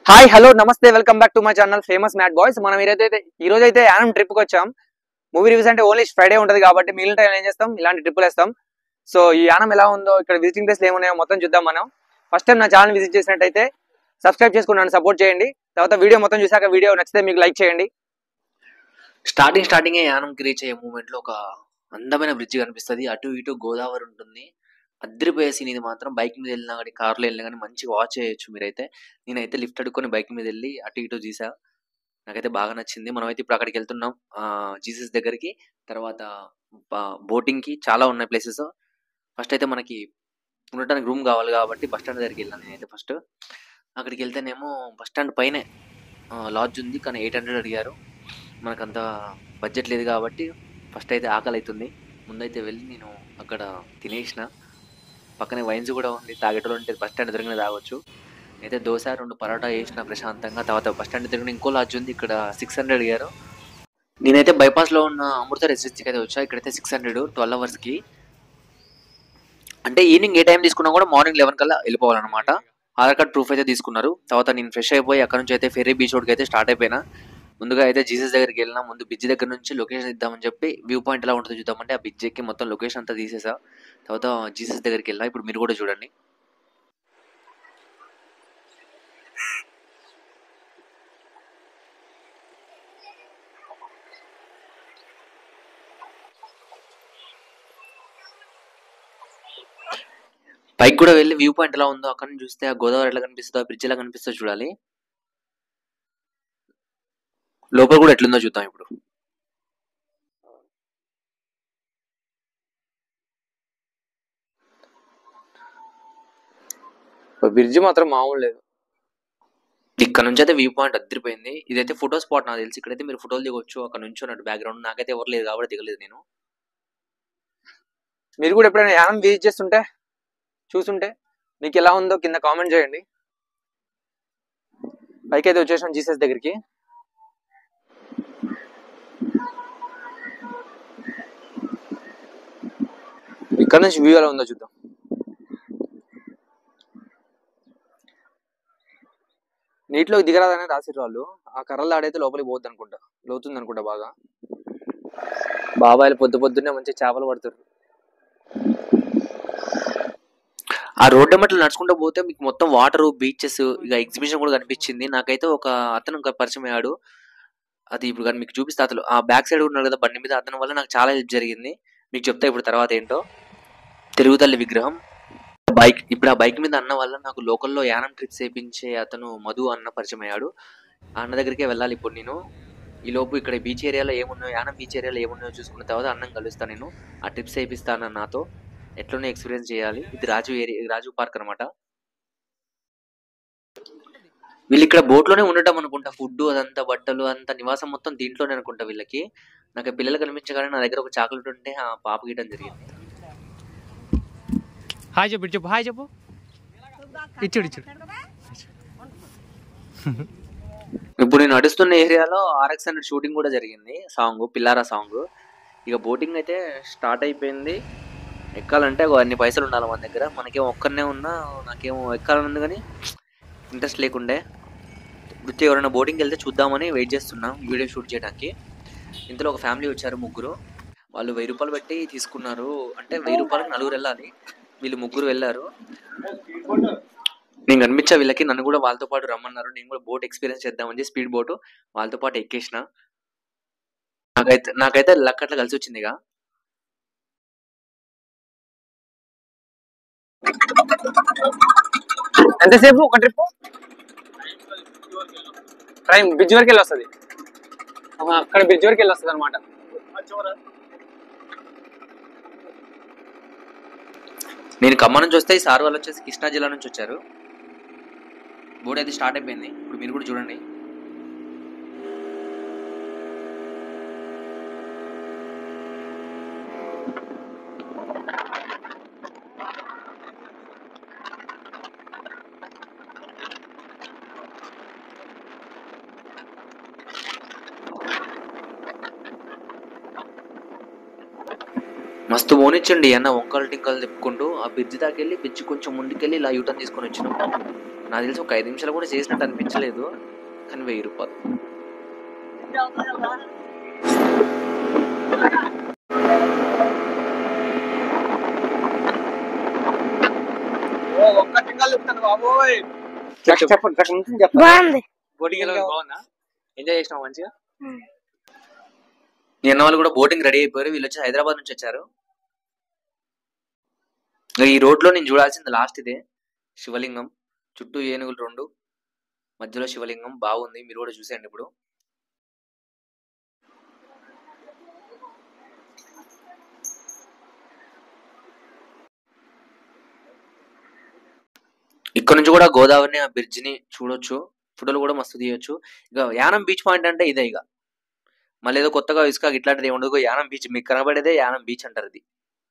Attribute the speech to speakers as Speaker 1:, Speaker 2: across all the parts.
Speaker 1: Hi hello namaste welcome back to my channel famous mat boys మనం ఈరోజైతే ఈ రోజు అయితే యానం ట్రిప్ కి వచ్చాం మూవీ రివ్యూస్ అంటే ఓన్లీ ఫ్రైడే ఉంటది కాబట్టి మిగిలిన టైం ఏం చేస్తాం ఇలాంటి ట్రిప్పులు వేస్తాం సో ఈ యానం ఎలా ఉందో ఇక్కడ విజిటింగ్ ప్లేస్ ఏమున్నాయో మొత్తం చూద్దాం మనం ఫస్ట్ టైం నా ఛానల్ విజిట్ చేసినట్టయితే సబ్స్క్రైబ్ చేసుకుని నన్ను సపోర్ట్ చేయండి తర్వాత వీడియో మొత్తం చూసాక వీడియో నచ్చితే మీకు లైక్ చేయండి
Speaker 2: స్టార్టింగ్ స్టార్టింగ్ యానంకి రీచ్ అయ్యే మూమెంట్ లో ఒక అందమైన బ్రిడ్జ్ కనిపిస్తుంది అటు ఇటు గోదావరి ఉంటుంది అద్దరిపోయే సీన్ ఇది మాత్రం బైక్ మీద వెళ్ళినా కానీ కార్లో వెళ్ళినా కానీ మంచిగా వాచ్ చేయొచ్చు మీరైతే నేనైతే లిఫ్ట్ అడుక్కొని బైక్ మీద వెళ్ళి అటు ఇటు చూసా నాకైతే బాగా నచ్చింది మనం అయితే ఇప్పుడు అక్కడికి వెళ్తున్నాం జీసస్ దగ్గరికి తర్వాత బోటింగ్ కి చాలా ఉన్నాయి ప్లేసెస్ ఫస్ట్ అయితే మనకి ఉండటానికి రూమ్ కావాలి కాబట్టి బస్ స్టాండ్ దగ్గరికి వెళ్ళాను నేనైతే ఫస్ట్ అక్కడికి వెళ్తేనేమో బస్ స్టాండ్ పైనే లాడ్జ్ ఉంది కానీ ఎయిట్ హండ్రెడ్ అడిగారు మనకంత బడ్జెట్ లేదు కాబట్టి ఫస్ట్ అయితే ఆకలి అవుతుంది ముందైతే వెళ్ళి నేను అక్కడ తినేసిన పక్కనే వైన్స్ కూడా ఉంది తాగేటోళ్ళు ఉంటే బస్ స్టాండ్ ఎదురుగానే తాగొచ్చు అయితే దోశ రెండు పరోటా వేసిన ప్రశాంతంగా తర్వాత బస్ స్టాండ్ ఎదురుగా ఇంకో లాడ్జ్ ఉంది ఇక్కడ సిక్స్ హండ్రెడ్ అడిగారు నేనైతే bypass లో ఉన్న అమృత రెసిడెన్సీకి అయితే వచ్చా ఇక్కడైతే సిక్స్ హండ్రెడ్ ట్వెల్వ్ అవర్స్కి అంటే ఈవినింగ్ ఏ టైం తీసుకున్నా కూడా మార్నింగ్ లెవెన్ కల్లా వెళ్ళిపోవాలన్నమాట ఆధార్ కార్డ్ ప్రూఫ్ అయితే తీసుకున్నారు తర్వాత నేను ఫ్రెష్ అయిపోయి అక్కడ నుంచి అయితే ఫెర్రీ బీచ్ రోడ్కి అయితే స్టార్ట్ అయిపోయినా ముందుగా అయితే జీసస్ దగ్గరికి వెళ్ళినా ముందు బ్రిడ్జ్ దగ్గర నుంచి లొకేషన్ ఇద్దామని చెప్పి వ్యూ పాయింట్ ఎలా ఉంటుందో చూద్దామంటే ఆ బ్రిడ్జ్ ఎక్కి మొత్తం లొకేషన్ అంతా తీసేసా తర్వాత జీసస్ దగ్గరికి వెళ్ళినా ఇప్పుడు మీరు కూడా చూడండి పైకి కూడా వెళ్ళి వ్యూ పాయింట్ ఎలా ఉందో అక్కడ నుంచి చూస్తే ఆ గోదావరి ఎలా కనిపిస్తుందో ఆ బ్రిడ్జ్ ఎలా కనిపిస్తుందో చూడాలి లోపల కూడా ఎట్లుందో చూద్దాం ఇప్పుడు
Speaker 1: బ్రిడ్జ్ మాత్రం మామూలు లేదు
Speaker 2: ఇక్కడ నుంచి అయితే వ్యూ పాయింట్ అద్దరిపోయింది ఇదైతే ఫోటో స్పాట్ నాకు తెలిసి ఇక్కడైతే మీరు ఫోటోలు దిగొచ్చు అక్కడ నుంచి ఉన్నట్టు బ్యాక్గ్రౌండ్ నాకైతే ఎవరు లేదు కాబట్టి దిగలేదు నేను
Speaker 1: మీరు కూడా ఎప్పుడైనా యానం విజిట్ చేస్తుంటే చూస్తుంటే మీకు ఎలా ఉందో కింద కామెంట్ చేయండి పైకి అయితే వచ్చేసాం జీసస్ దగ్గరికి ఇక్కడ నుంచి వ్యూ ఎలా ఉందో చూద్దాం నీటిలో దిగరాదనే రాసిర్రు వాళ్ళు ఆ కర్రలు ఆడైతే లోపలికి పోద్ది అనుకుంటా లోతుంది అనుకుంటా బాగా బాబాయిలు పొద్దు పొద్దున్నే మంచి చేపలు పడుతారు
Speaker 2: ఆ రోడ్డు ఎమ్మట్లు నడుచుకుంటూ పోతే మీకు మొత్తం వాటర్ బీచెస్ ఇక ఎగ్జిబిషన్ కూడా కనిపించింది నాకైతే ఒక అతను ఇంకా పరిచయం అయ్యాడు అది ఇప్పుడు కానీ మీకు చూపిస్తే అతను ఆ బ్యాక్ సైడ్ ఉన్నాడు కదా బండి మీద అతని వల్ల నాకు చాలా హెల్ప్ జరిగింది మీకు చెప్తా ఇప్పుడు తర్వాత ఏంటో తెలుగు తల్లి విగ్రహం బైక్ ఇప్పుడు ఆ బైక్ మీద అన్న వల్ల నాకు లోకల్లో యానం ట్రిప్స్ వేయించే అతను మధు అన్న పరిచయం అయ్యాడు ఆ అన్న దగ్గరికే వెళ్ళాలి ఇప్పుడు నేను ఈ లోపు ఇక్కడ బీచ్ ఏరియాలో ఏమున్నాయో యానం బీచ్ ఏరియాలో ఏమున్నాయో చూసుకున్న తర్వాత అన్నం కలుస్తాను నేను ఆ ట్రిప్స్ వేయిస్తాను నాతో ఎట్లనే ఎక్స్పీరియన్స్ చేయాలి ఇది రాజు ఏరియా రాజు పార్క్ అనమాట వీళ్ళు ఇక్కడ బోట్ లోనే ఉండటం అనుకుంటా ఫుడ్ అదంతా బట్టలు అంతా నివాసం మొత్తం దీంట్లోనే అనుకుంటా వీళ్ళకి నాకు ఆ పిల్లలు కనిపించగానే నా దగ్గర ఒక చాక్లెట్ ఉంటే ఆ పాప గీయడం జరిగింది
Speaker 3: హాయ్ చెప్పు ఇటు చెప్పు హాయ్ చెప్పు ఇచ్చుడు ఇచ్చుడు
Speaker 2: ఇప్పుడు నేను నడుస్తున్న ఏరియాలో ఆర్ఎక్స్ హండ్రెడ్ షూటింగ్ కూడా జరిగింది సాంగ్ పిల్లారా సాంగ్ ఇక బోటింగ్ అయితే స్టార్ట్ అయిపోయింది ఎక్కాలంటే ఒక అన్ని పైసలు ఉండాలి మన దగ్గర మనకేమో ఒక్కనే ఉన్నా నాకేమో ఎక్కాలని ఉంది కానీ ఇంట్రెస్ట్ లేకుండే వృత్తి ఎవరైనా బోటింగ్కి వెళ్తే చూద్దామని వెయిట్ చేస్తున్నా వీడియో షూట్ చేయడానికి ఇందులో ఒక ఫ్యామిలీ వచ్చారు ముగ్గురు వాళ్ళు వెయ్యి రూపాయలు పెట్టి తీసుకున్నారు అంటే వెయ్యి రూపాయలకు నలుగురు వెళ్ళాలి వీళ్ళు ముగ్గురు వెళ్ళారు నేను కనిపించా వీళ్ళకి నన్ను కూడా వాళ్ళతో పాటు రమ్మన్నారు నేను కూడా బోట్ ఎక్స్పీరియన్స్ చేద్దామని చెప్పి స్పీడ్ బోట్ వాళ్ళతో పాటు ఎక్కేసిన నాకైతే నాకైతే లక్ అట్లా కలిసి వచ్చింది ఇక
Speaker 1: ఎంతసేపు ఒక ట్రిప్ ట్రైన్ బ్రిడ్జ్ వరకు వెళ్ళి వస్తుంది అక్కడ బ్రిడ్జ్ వరకు వెళ్ళి వస్తుంది అనమాట
Speaker 2: నేను ఖమ్మం నుంచి వస్తే ఈ సార్ వాళ్ళు వచ్చేసి కృష్ణా జిల్లా నుంచి వచ్చారు బోట్ అయితే స్టార్ట్ అయిపోయింది ఇప్పుడు మీరు కూడా చూడండి మస్తు పోనిచ్చండి అన్న వంకలు టింకలు తిప్పుకుంటూ ఆ బ్రిడ్జ్ దాకెళ్ళి బ్రిడ్జ్ కొంచెం ముందుకెళ్ళి ఇలా యూటర్న్ తీసుకొని వచ్చినాం నాకు తెలిసి ఒక ఐదు నిమిషాలు కూడా చేసినట్టు అనిపించలేదు కానీ వెయ్యి రూపాయలు
Speaker 1: చెప్పండి అక్కడ నుంచి చెప్పండి
Speaker 4: బాగుంది
Speaker 3: బోటింగ్ ఎలా ఉంది? బాగుందా ఎంజాయ్ చేసినావు మంచిగా
Speaker 2: నిన్న వాళ్ళు కూడా బోటింగ్ రెడీ అయిపోయారు వీళ్ళు వచ్చి హైదరాబాద్ నుంచి వచ్చారు ఇంకా ఈ రోడ్ లో నేను చూడాల్సింది లాస్ట్ ఇదే శివలింగం చుట్టూ ఏనుగులు రెండు మధ్యలో శివలింగం బాగుంది మీరు కూడా చూసేయండి ఇప్పుడు ఇక్కడ నుంచి కూడా గోదావరిని ఆ బ్రిడ్జ్ ని చూడొచ్చు ఫోటోలు కూడా మస్తు తీయొచ్చు ఇక యానం బీచ్ పాయింట్ అంటే ఇదే ఇక మళ్ళీ ఏదో కొత్తగా ఇసుక ఇట్లాంటిది ఏమి ఉండదు యానం బీచ్ మీకు కనబడేదే యానం బీచ్ అంటారు ఇది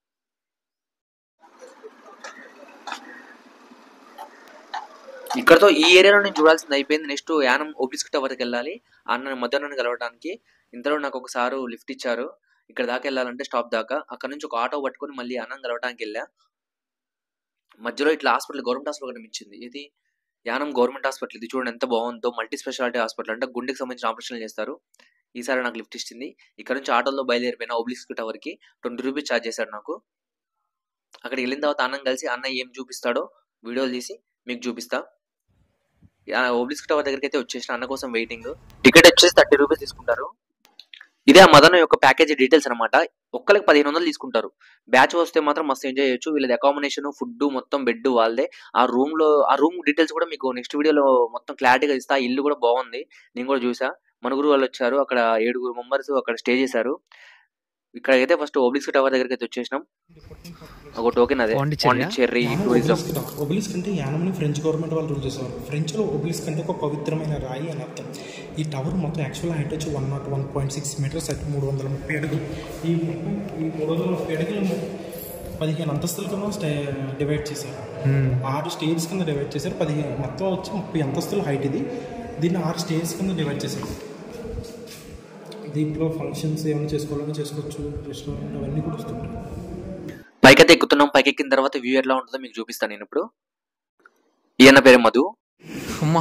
Speaker 2: ఇక్కడతో ఈ ఏరియాలో నేను చూడాల్సింది అయిపోయింది నెక్స్ట్ యానం ఓబ్లిస్క్ టవర్కి వెళ్ళాలి అన్న మధ్యాహ్నం కలవడానికి ఇంతలో నాకు ఒకసారి లిఫ్ట్ ఇచ్చారు ఇక్కడ దాకా వెళ్ళాలంటే స్టాప్ దాకా అక్కడ నుంచి ఒక ఆటో పట్టుకొని మళ్ళీ అన్నం కలవడానికి వెళ్ళా మధ్యలో ఇట్లా హాస్పిటల్ గవర్నమెంట్ హాస్పిటల్ కనిపించింది ఇది యానం గవర్నమెంట్ హాస్పిటల్ ఇది చూడండి ఎంత బాగుందో మల్టీ స్పెషాలిటీ హాస్పిటల్ అంటే గుండెకి సంబంధించిన ఆపరేషన్లు చేస్తారు ఈసారి నాకు లిఫ్ట్ ఇచ్చింది ఇక్కడ నుంచి ఆటోలో బయలుదేరిపోయిన ఓబ్లిస్క్ టవర్కి ట్వంటీ రూపీస్ ఛార్జ్ చేశాడు నాకు అక్కడికి వెళ్ళిన తర్వాత అన్నం కలిసి అన్న ఏం చూపిస్తాడో వీడియోలు తీసి మీకు చూపిస్తా ఓబ్లిస్క్ టవర్ దగ్గరికి అయితే వచ్చేసిన అన్న కోసం వెయిటింగ్ టికెట్ వచ్చేసి థర్టీ రూపీస్ తీసుకుంటారు ఇదే ఆ మదన్ యొక్క ప్యాకేజ్ డీటెయిల్స్ అనమాట ఒక్కరికి పదిహేను వందలు తీసుకుంటారు బ్యాచ్ వస్తే మాత్రం మస్తు ఎంజాయ్ చేయొచ్చు వీళ్ళది అకామిడేషన్ ఫుడ్ మొత్తం బెడ్ వాళ్ళదే ఆ రూమ్ లో ఆ రూమ్ డీటెయిల్స్ కూడా మీకు నెక్స్ట్ వీడియోలో మొత్తం క్లారిటీగా ఇస్తా ఆ ఇల్లు కూడా బాగుంది నేను కూడా చూసా మనుగురు వాళ్ళు వచ్చారు అక్కడ ఏడుగురు మెంబర్స్ అక్కడ స్టే చేశారు ఇక్కడైతే ఫస్ట్ ఓబ్లిస్క్ టవర్ దగ్గరికి అయితే వచ్చేసినాం ఒక టోకెన్ అదే
Speaker 3: పాండిచ్చేరియా?
Speaker 2: పాండిచ్చేరి టూరిజం
Speaker 5: ఒబిలిస్క్ అంటే యానమ్ని ఫ్రెంచ్ గవర్నమెంట్ వాళ్ళు రూల్ చేసేవారు ఫ్రెంచ్లో ఒబిలిస్క్ అంటే ఒక పవిత్రమైన రాయి అని అర్థం ఈ టవర్ మొత్తం యాక్చువల్ హైట్ వచ్చి one naught one point six metres అంటే మూడు వందల ముప్పై అడుగులు ఈ మొత్తం ఈ మూడు వందల ముప్పై అడుగులు పదిహేను అంతస్తుల కింద స్టే డివైడ్ చేశారు ఆరు స్టేజ్ కింద డివైడ్ చేశారు పదిహేను మొత్తం వచ్చి ముప్పై అంతస్తుల హైట్ ఇది దీన్ని ఆరు స్టేజ్ కింద డివైడ్ చేశారు దీంట్లో ఫంక్షన్స్ ఏమైనా చేసుకోవాలని చేసుకోవచ్చు రెస్టారెంట్ అవన్నీ కూడా వస్తుంటాయి
Speaker 2: పైకైతే ఎక్కుతున్నాం పైకి ఎక్కిన తర్వాత వ్యూ ఎట్లా ఉంటుందో మీకు చూపిస్తాను నేను ఇప్పుడు ఈయన పేరు మధు
Speaker 3: అమ్మా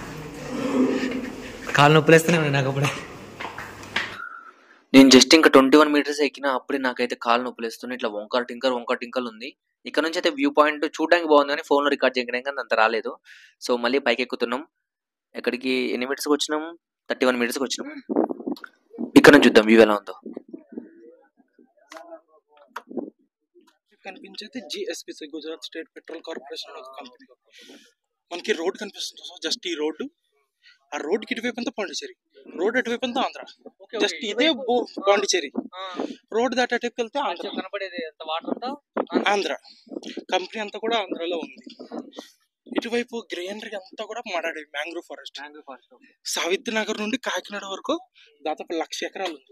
Speaker 3: కాలు నొప్పులేస్తూనే ఉన్నాయి నాకు అప్పుడే
Speaker 2: నేను జస్ట్ ఇంకా ట్వంటీ వన్ మీటర్స్ ఎక్కినా అప్పుడే నాకైతే కాలు నొప్పులేస్తున్నాయి ఇట్లా వంకర్ టింకర్ వంకర్ టింకర్ ఉంది ఇక్కడ నుంచి అయితే వ్యూ పాయింట్ చూడడానికి బాగుంది కానీ ఫోన్లో రికార్డ్ చేయడానికి కానీ అంత రాలేదు సో మళ్ళీ పైకి ఎక్కుతున్నాం ఎక్కడికి ఎన్ని మీటర్స్కి వచ్చినాం థర్టీ వన్ మీటర్స్కి వచ్చినాం ఇక్కడ నుంచి చూద్దాం వ్యూ ఎలా ఉందో
Speaker 5: కనిపించేది GSPC Gujarat state petrol corporation ఒక కంపెనీ మనకి రోడ్ కనిపిస్తుంది సో జస్ట్ ఈ రోడ్డు ఆ రోడ్కి ఇటువైపు అంతా పాండిచేరి రోడ్ అటువైపు అంతా ఆంధ్ర జస్ట్ ఇదే బో- పాండిచేరి రోడ్ దాటి అటువైపు వెళ్తే ఆంధ్ర
Speaker 3: కనపడేది ఎంత వాటర్ అంతా
Speaker 5: ఆంధ్ర కంపెనీ అంతా కూడా ఆంధ్రాలో ఉంది ఇటువైపు గ్రీనరీ అంతా కూడా మడాడి మ్యాంగ్రూవ్ ఫారెస్ట్ సావిత్రి నగర్ నుండి కాకినాడ వరకు దాదాపు లక్ష ఎకరాలు ఉంది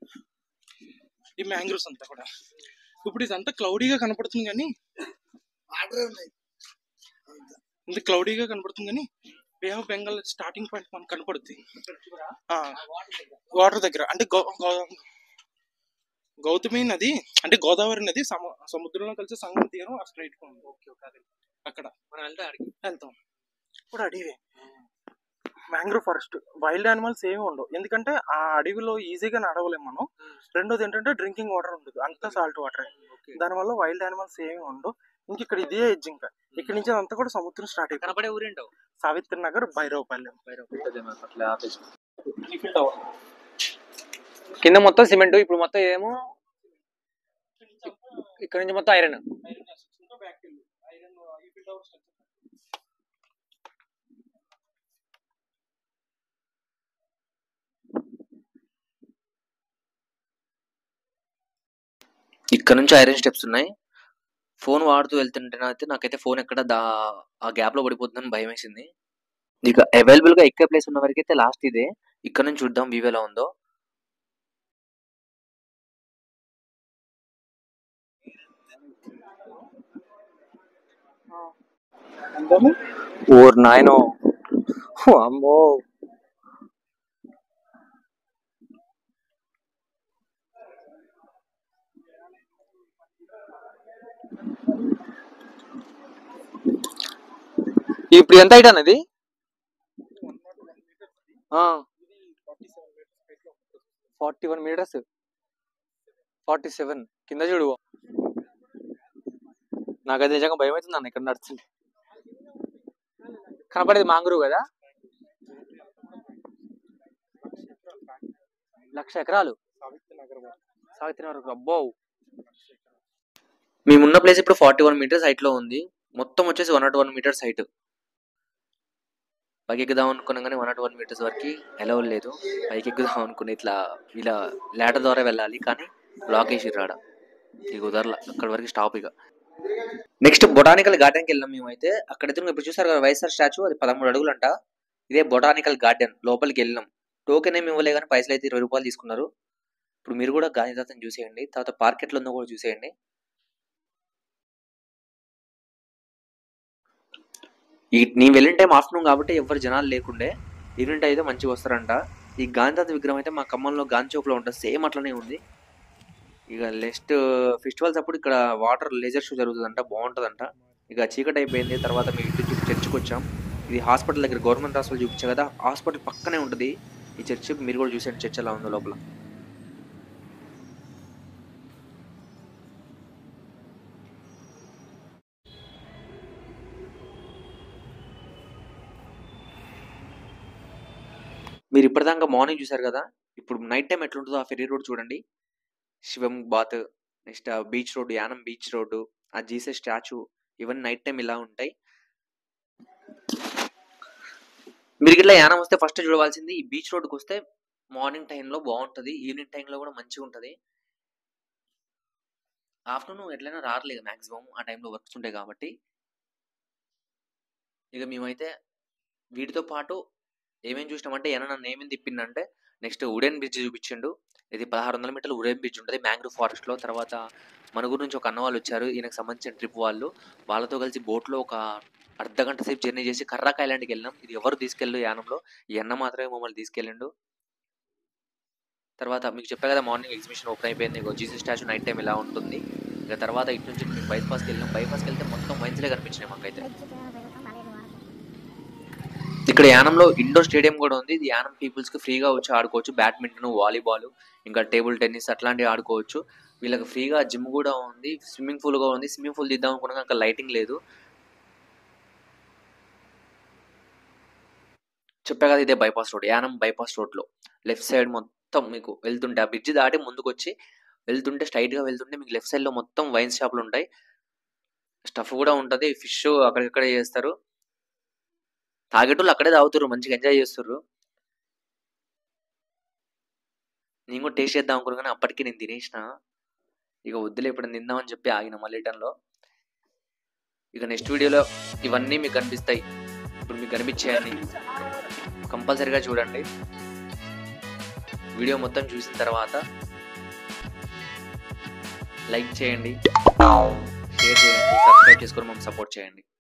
Speaker 5: ఈ మ్యాంగ్రూవ్స్ అంతా కూడా ఇప్పుడు ఇదంతా క్లౌడీగా కనపడుతుంది కానీ ఇది క్లౌడీగా కనపడుతుంది కానీ bay of Bengal starting point మనకు కనపడుతుంది వాటర్ దగ్గర అంటే గౌ గౌ- గౌతమి నది అంటే గోదావరి నది సమ సముద్రంలో కలిసి సంగం తీరం ఆ స్ట్రైట్ ఉంది అక్కడ
Speaker 3: మనం వెళ్తే అడిగి
Speaker 5: వెళ్తాం ఇప్పుడు అడవి మ్యాంగ్రూవ్ ఫారెస్ట్ వైల్డ్ యానిమల్స్ ఏమి ఉండవు ఎందుకంటే ఆ అడవిలో ఈజీగా నడవలేం మనం రెండోది ఏంటంటే డ్రింకింగ్ వాటర్ ఉండదు అంతా సాల్ట్ వాటర్ దానివల్ల వైల్డ్ యానిమల్స్ ఏమి ఉండవు ఇంక ఇక్కడ ఇదే ఎడ్జ్ ఇంకా ఇక్కడ నుంచి అంతా కూడా సముద్రం స్టార్ట్ అయిపోయింది
Speaker 3: కనపడే ఊరేంటావు
Speaker 5: సావిత్రి నగర్ భైరవపల్లెం
Speaker 1: కింద మొత్తం సిమెంట్ ఇప్పుడు మొత్తం ఏమో ఇక్కడ నుంచి మొత్తం ఐరన్
Speaker 2: ఇక్కడ నుంచి ఐరన్ స్టెప్స్ ఉన్నాయి ఫోన్ వాడుతూ వెళ్తుంటే అయితే నాకైతే ఫోన్ ఎక్కడ దా ఆ గ్యాప్ లో పడిపోతుందని భయం వేసింది ఇక అవైలబుల్ గా ఎక్కే ప్లేస్ ఉన్న వరకు అయితే లాస్ట్ ఇదే ఇక్కడ నుంచి చూద్దాం వ్యూ ఎలా ఉందో
Speaker 1: ఓర్ నాయనో అమ్మో ఇప్పుడు ఎంత హైట్ అన్నది forty one metres forty seven కింద చూడు నాకైతే నిజంగా భయం అవుతుంది అన్న ఇక్కడ నడుస్తుంటే కనపడేది మాంగ్రూ కదా లక్ష ఎకరాలు సావిత్రి నగర్ అబ్బో
Speaker 2: మేమున్న ప్లేస్ ఇప్పుడు ఫార్టీ వన్ మీటర్స్ హైట్ లో ఉంది మొత్తం వచ్చేసి one naught one metres height పైకి ఎక్కుదాం అనుకున్నాం కానీ వన్ నాట్ వన్ మీటర్స్ వరకు ఎలా లేదు పైకి ఎక్కుదాం అనుకుని ఇట్లా ఇలా లేటర్ ద్వారా వెళ్ళాలి కానీ బ్లాక్ వేసి రాడ ఇక కుదరలా అక్కడ వరకు స్టాప్ ఇక నెక్స్ట్ బొటానికల్ గార్డెన్కి వెళ్ళాం మేమైతే అక్కడ ఎదురు ఇప్పుడు చూసారు కదా వైఎస్ఆర్ స్టాచ్యూ అది పదమూడు అడుగులు అంట ఇదే బొటానికల్ గార్డెన్ లోపలికి వెళ్ళినాం టోకెన్ ఏమి ఇవ్వలే కానీ పైసలు అయితే ఇరవై రూపాయలు తీసుకున్నారు ఇప్పుడు మీరు కూడా గాంధీదాతని చూసేయండి తర్వాత పార్క్ ఎట్లా ఉందో కూడా చూసేయండి ఈ నేను వెళ్ళిన టైం ఆఫ్టర్నూన్ కాబట్టి ఎవరు జనాలు లేకుండే ఈవినింగ్ అయితే మంచిగా వస్తారంట ఈ గాంధీతాత విగ్రహం అయితే మా ఖమ్మంలో గాంధీ చౌక్లో ఉంటుంది సేమ్ అట్లనే ఉంది ఇక నెక్స్ట్ ఫెస్టివల్స్ అప్పుడు ఇక్కడ వాటర్ లేజర్ షో జరుగుతుందంట బాగుంటుందంట ఇక చీకటి అయిపోయింది తర్వాత మేము ఇంటి చుట్టూ చర్చికి వచ్చాం ఇది హాస్పిటల్ దగ్గర గవర్నమెంట్ హాస్పిటల్ చూపించా కదా హాస్పిటల్ పక్కనే ఉంటుంది ఈ చర్చ్ మీరు కూడా చూసేయండి చర్చ్ ఎలా ఉందో లోపల మీరు ఇప్పటిదాకా మార్నింగ్ చూసారు కదా ఇప్పుడు నైట్ టైం ఎట్లుంటుందో ఆ ఫెరీ రోడ్ చూడండి శివం బాత్ నెక్స్ట్ ఆ beach road Yanam beach road ఆ జీసస్ స్టాచ్యూ ఇవన్నీ నైట్ టైం ఇలా ఉంటాయి మీరు ఇట్లా యానం వస్తే ఫస్ట్ చూడవలసింది ఈ బీచ్ రోడ్కి వస్తే మార్నింగ్ టైంలో బాగుంటుంది ఈవినింగ్ టైంలో కూడా మంచిగా ఉంటుంది ఆఫ్టర్నూన్ ఎట్లయినా రారలేదు మ్యాక్సిమం ఆ టైంలో వర్క్స్ ఉంటాయి కాబట్టి ఇక మేమైతే వీటితో పాటు ఏమేమి చూసినామంటే ఏమన్నా నన్ను ఏమేమి తిప్పిందంటే నెక్స్ట్ ఉడెన్ బ్రిడ్జ్ చూపించిండు ఇది పదహారు వందల మీటర్లు ఉడెన్ బ్రిడ్జ్ ఉంటుంది మ్యాంగ్రూవ్ ఫారెస్ట్ లో తర్వాత మన గురి నుంచి ఒక అన్న వాళ్ళు వచ్చారు ఈయనకు సంబంధించిన ట్రిప్ వాళ్ళు వాళ్ళతో కలిసి boat లో ఒక అర్ధ గంట సేపు జర్నీ చేసి కర్రాక ఐలాండ్కి వెళ్ళినాం ఇది ఎవరు తీసుకెళ్ళు యానంలో ఈ అన్న మాత్రమే మమ్మల్ని తీసుకెళ్ళిండు తర్వాత మీకు చెప్పా కదా మార్నింగ్ ఎగ్జిబిషన్ ఓపెన్ అయిపోయింది ఇగో జీసస్ స్టాచ్యూ నైట్ టైం ఇలా ఉంటుంది ఇక తర్వాత ఇటు నుంచి మేము బైపాస్కి వెళ్ళాం బైపాస్కి వెళ్తే మొత్తం వైన్స్లే కనిపించినాయి మాకైతే ఇక్కడ యానంలో ఇండోర్ స్టేడియం కూడా ఉంది ఇది యానం పీపుల్స్ కి ఫ్రీగా వచ్చి ఆడుకోవచ్చు బ్యాడ్మింటన్ వాలీబాల్ ఇంకా టేబుల్ టెన్నిస్ అట్లాంటివి ఆడుకోవచ్చు వీళ్ళకి ఫ్రీగా జిమ్ కూడా ఉంది స్విమ్మింగ్ పూల్ కూడా ఉంది స్విమ్మింగ్ పూల్ తీద్దాం అనుకున్నా అక్కడ లైటింగ్ లేదు చెప్పా కదా ఇదే bypass road Yanam bypass road లో లెఫ్ట్ సైడ్ మొత్తం మీకు వెళ్తుంటే ఆ బ్రిడ్జ్ దాటి ముందుకు వచ్చి వెళ్తుంటే స్ట్రైట్ గా వెళ్తుంటే మీకు లెఫ్ట్ సైడ్ లో మొత్తం వైన్ షాపులు ఉంటాయి స్టఫ్ కూడా ఉంటది ఫిష్ అక్కడికక్కడే చేస్తారు తాగేటోళ్ళు అక్కడే తాగుతారు మంచిగా ఎంజాయ్ చేస్తారు నేను కూడా టేస్ట్ చేద్దాం అనుకున్నా కానీ అప్పటికి నేను తినేసిన ఇక వద్దులే ఇప్పుడు తిందామని చెప్పి ఆగిన మళ్ళీ టన్లో ఇక నెక్స్ట్ వీడియోలో ఇవన్నీ మీకు కనిపిస్తాయి ఇప్పుడు మీకు కనిపించాయని కంపల్సరీగా చూడండి వీడియో మొత్తం చూసిన తర్వాత లైక్ చేయండి షేర్ చేయండి సబ్స్క్రైబ్ చేసుకొని మమ్మల్ని సపోర్ట్ చేయండి